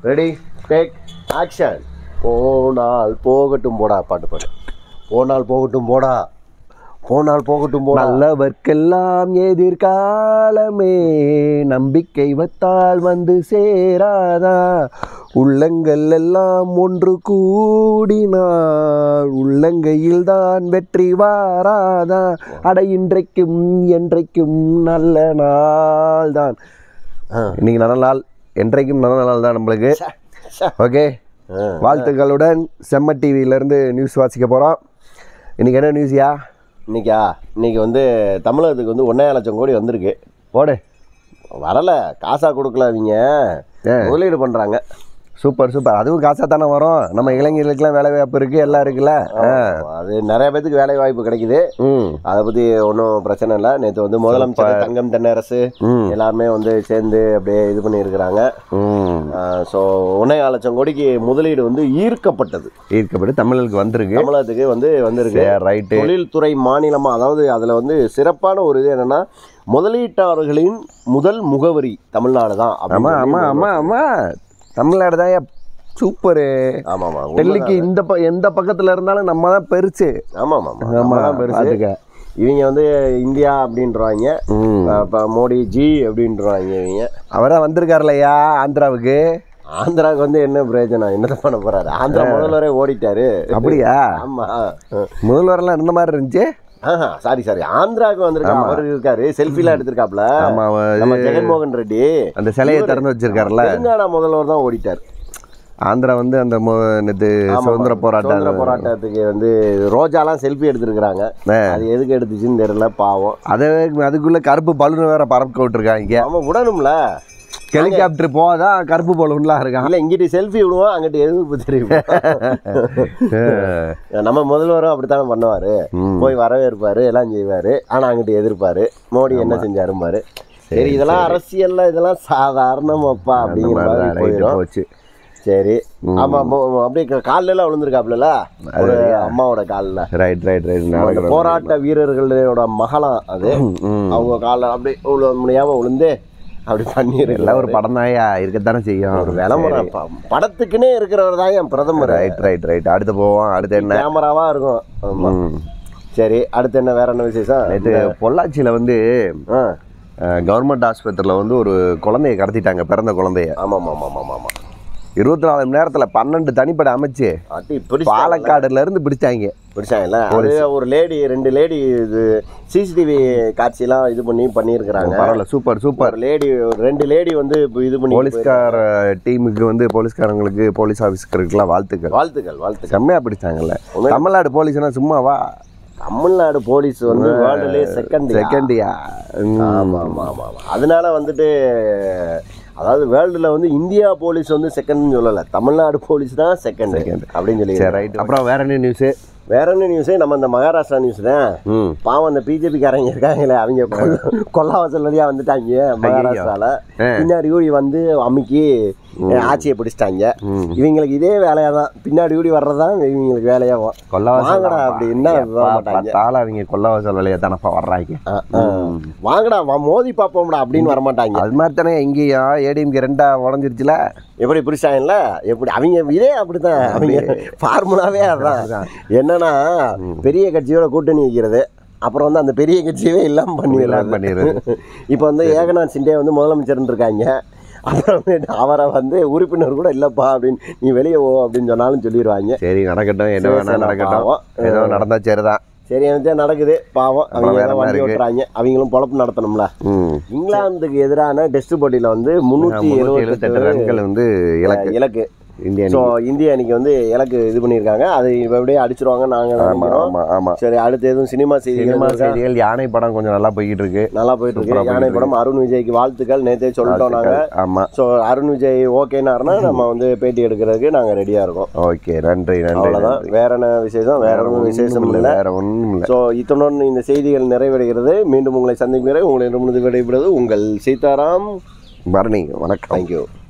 Ready take action போனால் போகட்டும் போடா பாட்டு பாடு போனால் போகட்டும் போடா போனால் போகட்டும் போடா நல்லவர்க்கெல்லாம் எதிர்காலமே நம்பிக்கை வைத்தால் வந்து சேராதா உள்ளங்கள் எல்லாம் ஒன்று கூடினால் உள்ளங்கையில் தான் வெற்றி வாராதா அட இன்றைக்கும் என்றைக்கும் நல்ல நாள் தான் ஆ. இன்னைக்கு நல்ல நாள் என்றைக்கும் நல்ல நாள் தான் நம்மளுக்கு ச்சே, ச்சே. ஓகே ஆ. வாழ்த்துக்களுடன் செம்ம டிவியிலேருந்து நியூஸ் வாசிக்க போகிறோம் இன்னைக்கு என்ன நியூஸ்யா இன்னைக்கா இன்னைக்கு வந்து தமிழகத்துக்கு வந்து ஒன்றே லட்சம் கோடி வந்திருக்கு போடு வரல காசா கொடுக்கல அவங்க ஏ. முதலீடு பண்ணுறாங்க சூப்பர் சூப்பர் அதுவும் காசாக தானே வரும் நம்ம இளைஞர்களுக்கெல்லாம் வேலை வாய்ப்பு இருக்குது எல்லாம் இருக்குல்ல ஆ. அது நிறைய பேத்துக்கு வேலை வாய்ப்பு கிடைக்குது ம் அதை பற்றி ஒன்றும் பிரச்சனை இல்லை நேற்று வந்து முதலமைச்சர் தங்கம் தென்னரசு ம் எல்லாருமே வந்து சேர்ந்து அப்படியே இது பண்ணியிருக்கிறாங்க ம் ஸோ ஒன்றே லட்சம் கோடிக்கு முதலீடு வந்து ஈர்க்கப்பட்டது ஈர்க்கப்பட்டு தமிழுக்கு வந்திருக்கு தமிழகத்துக்கு வந்து வந்திருக்கு சரி ரைட்டு தொழில்துறை மாநிலமாக அதாவது அதில் வந்து சிறப்பான ஒரு இது என்னன்னா முதலீட்டாளர்களின் முதல் முகவரி தமிழ்நாடு தான் ஆமாம் ஆமாம் ஆமாம் ஆமாம் தமிழ்நாடு தான் சூப்பரு ஆமாம் ஆமாம் டெல்லிக்கு இந்த ப எந்த பக்கத்தில் இருந்தாலும் நம்ம தான் பெருசு ஆமாம் ஆமாம் ஆமா, ஆமாம் தான் பெருசு பார்த்துக்க. இவங்க வந்து இந்தியா அப்படின்றவாங்க ம் இப்போ மோடி ஜி அப்படின்றவாங்க இவங்க அவரா வந்திருக்காருலையா ஆந்திராவுக்கு ஆந்திராவுக்கு வந்து என்ன பிரயோஜனம் என்னத்த பண்ண போறாரு ஆந்திரா முதல்வரே ஓடிட்டாரு அப்படியா ஆமா முதல்வரெல்லாம் இருந்த மாதிரி இருந்துச்சு ஆஹா சாரி சாரி ஆந்திராவுக்கு வந்திருக்காரு அவர் இருக்காரு செல்ஃபிலாம் எடுத்திருக்காப்ல ஆமா அவன் நம்ம ஜெகன்மோகன் ரெட்டி அந்த சிலையை திறந்து வச்சிருக்காருல்ல தெலுங்கானா முதல்வர் தான் ஓடிட்டார் ஆந்திரா வந்து அந்த மு- நேத்து ஆமா, சுதந்திர போராட்டம் சுதந்திர போராட்டத்துக்கு வந்து ரோஜாலாம் செல்ஃபி எடுத்திருக்கிறாங்க ஆ. அது எதுக்கு எடுத்துச்சுன்னு தெரியல பாவம் அதை அதுக்குள்ள கருப்பு பலூன் வேற பறக்க விட்டுருக்காங்க அவன் விடணும்ல ஹெலிகாப்டர் போதான் கருப்பு பலூன்லாம் இருக்கான் இல்ல இங்கிட்டு செல்ஃபி விடுவோம் அங்கிட்டு எதுக்கு தெரியும் நம்ம முதல்வரும் அப்படித்தானே பண்ணுவாரு ம். போய் வரவேற்பாரு எல்லாம் செய்வாரு ஆனா அங்கிட்டு எதிர்ப்பாரு மோடி என்ன செஞ்சாரும்பாரு சரி இதெல்லாம் அரசியல்ல இதெல்லாம் சாதாரணமாப்பா அந்த அப்படிங்கிற மாதிரி மாதிரி தான் ரைட்டு போயிடும் போச்சு சரி ஆமா மோ- மோ- அப்படியே க- கால்ல எல்லாம் விழுந்திருக்காப்ல ஒரு அம்மாவோட கால்ல ரைட் ரைட் ரைட் அந்த போராட்ட வீரர்களோட மகளாம் அது அவங்க காலில் அப்படியே விழ முடியாம விழுந்து அப்படி பண்ணிருக்கு எல்லாம் ஒரு படம் தான்யா இருக்கத்தானே செய்யும் ஒரு விளம்பரம் ப- படத்துக்குன்னே இருக்கிறவர் தான் என் பிரதமர் ரைட் ரைட் ரைட் அடுத்து போவோம் அடுத்து என்ன கேமராவா இருக்கும் ஆமா ம். சரி அடுத்து என்ன வேற என்ன விசேஷம் நேற்று பொள்ளாச்சியில் வந்து ஆ கவர்மெண்ட் ஆஸ்பத்திரியில் வந்து ஒரு குழந்தைய கடத்திட்டாங்க பிறந்த குழந்தைய ஆமாம் ஆமாம் ஆமாம் ஆமாம் ஆமாம் இருபத்தி நாலு மணி நேரத்தில் பன்னெண்டு தனிப்படை அமைச்சு அட்டி பிடிச்சாங்கல்ல பாலக்காடுல இருந்து பிடிச்சாங்க பிடிச்சாங்கல்ல அது ஒரு லேடி ரெண்டு லேடி இது சிசிடிவி காட்சியெல்லாம் இது பண்ணி பண்ணியிருக்கிறாங்க பரவாயில்ல சூப்பர் சூப்பர் ஒரு லேடி ஒரு ரெண்டு லேடி வந்து இப்ப இது பண்ணி போலீஸ்கார டீமுக்கு வந்து போலீஸ்காரங்களுக்கு போலீஸ் ஆஃபீஸருக்குலாம் வாழ்த்துக்கள் வாழ்த்துக்கள் வாழ்த்துக்கள் செம்மையா பிடிச்சாங்கல்ல உண்மை- தமிழ்நாடு போலீஸ்னா சும்மாவா தமிழ்நாடு போலீஸ் வந்து வேர்ல்டுலேயே செகண்ட் செகண்டியா ஆமாம் ஆமாம் ஆமாம் ஆமாம் அதனால வந்துட்டு அதாவது வேர்ல்டில் வந்து இந்தியா போலீஸ் வந்து செகண்ட்னு சொல்லலை தமிழ்நாடு போலீஸ் தான் செகண்ட் அப்படின்னு சொல்லி சரி ரைட் அப்புறம் வேற என்ன நியூஸு வேற என்ன நியூஸு நம்ம இந்த மகாராஷ்டிரா நியூஸ் தான் ம் பாவம் அந்த பிஜேபிக்காரங்க இருக்காங்களே அவங்க கொல்ல- கொல்லாவாசல் வழியா வந்துட்டாங்க மகாராஷ்டிரால ஆ. பின்னாடி கூடி வந்து அமுக்கி ஆட்சியை பிடிச்சிட்டாங்க ம். இவங்களுக்கு இதே வேலையா தான் பின்னாடி கூடி வர்றதுதான் இவங்களுக்கு வேலையாகும் கொல்லவாசல் வாங்கடா அப்படின்னா வர மாட்டாங்க பார்த்தாலும் அவங்க கொல்லவாசல் வழியா தானப்பா வர்றாங்க ஆ, ஆ. வாங்கடா வா மோதி பார்ப்போம்டா அப்படின்னு வரமாட்டாங்க அது மாதிரி தானே எங்கேயும் ஏடிஎம்கே ரெண்டா உடஞ்சிருச்சுல எப்படி பிடிச்சாங்கல்ல எப்படி அவங்க இதே அப்படிதான் அவங்க ஃபார்முலாவே அதான் என்னன்னா பெரிய கட்சியோட கூட்டணி வைக்கிறது அப்புறம் வந்து அந்த பெரிய கட்சியவே இல்லாம பண்ணிடலாம் பண்ணிடுறது இப்போ வந்து ஏகநாத் சிண்டே வந்து முதலமைச்சர் இருக்காங்க அப்புறம் அவரை வந்து உறுப்பினர் கூட இல்லப்பா அப்படின்னு நீ வெளியே போ அப்படின்னு சொன்னாலும் சொல்லிடுவாங்க சரி நடக்கட்டும் என்ன சரி, வேணா சரி, நடக்கட்டும் பாவம். ஏதோ நடந்தா சரிதான் சரி எனக்கு நடக்குது பாவம் அவங்க வேற ஏதோ என்ன வண்டி இருக்கு? ஓட்டுறாங்க அவங்களும் பொழப்பு நடத்தணும்ல ம் இங்கிலாந்துக்கு எதிரான டெஸ்ட் போட்டியில வந்து முன்னூத்தி முன்னூத்தி எழுபத்தெட்டு ரன்கள் வந்து இலக்கு இலக்கு இந்திய ஸோ அணி இந்திய அணிக்கு வந்து இலக்கு இது பண்ணியிருக்காங்க அது எப்படியே அடிச்சிருவாங்க நாங்கள் ஆமா நினைக்கிறோம் ஆமா ஆமா சரி அடுத்து எதுவும் சினிமா செய்திகள் சினிமா இருக்கா? செய்திகள் யானை படம் கொஞ்சம் நல்லா போய்கிட்டு இருக்கு நல்லா போயிட்டு இருக்கு சூப்பரா யானை போயிட்டு படம் அருண் விஜய்க்கு வாழ்த்துக்கள் நேத்தே சொல்லிட்டோம் நாங்க ஆமா ஸோ அருண் விஜய் ஓகேனாருன்னா நம்ம வந்து பேட்டி எடுக்கிறதுக்கு நாங்க ரெடியா இருக்கோம் ஓகே நன்றி நன்றி அவ்வளவுதான் வேற என்ன விசேஷம் வேற ஒன்றும் விசேஷம் ஒண்ணும் இல்லை வேற ஒன்றும் இல்லை ஸோ இத்துடன் இந்த செய்திகள் நிறைவடைகிறது மீண்டும் உங்களை சந்திக்கும் வரை உங்களை விடைபெறுவது உங்கள் சீதாராம் பரணி வணக்கம் தேங்க்யூ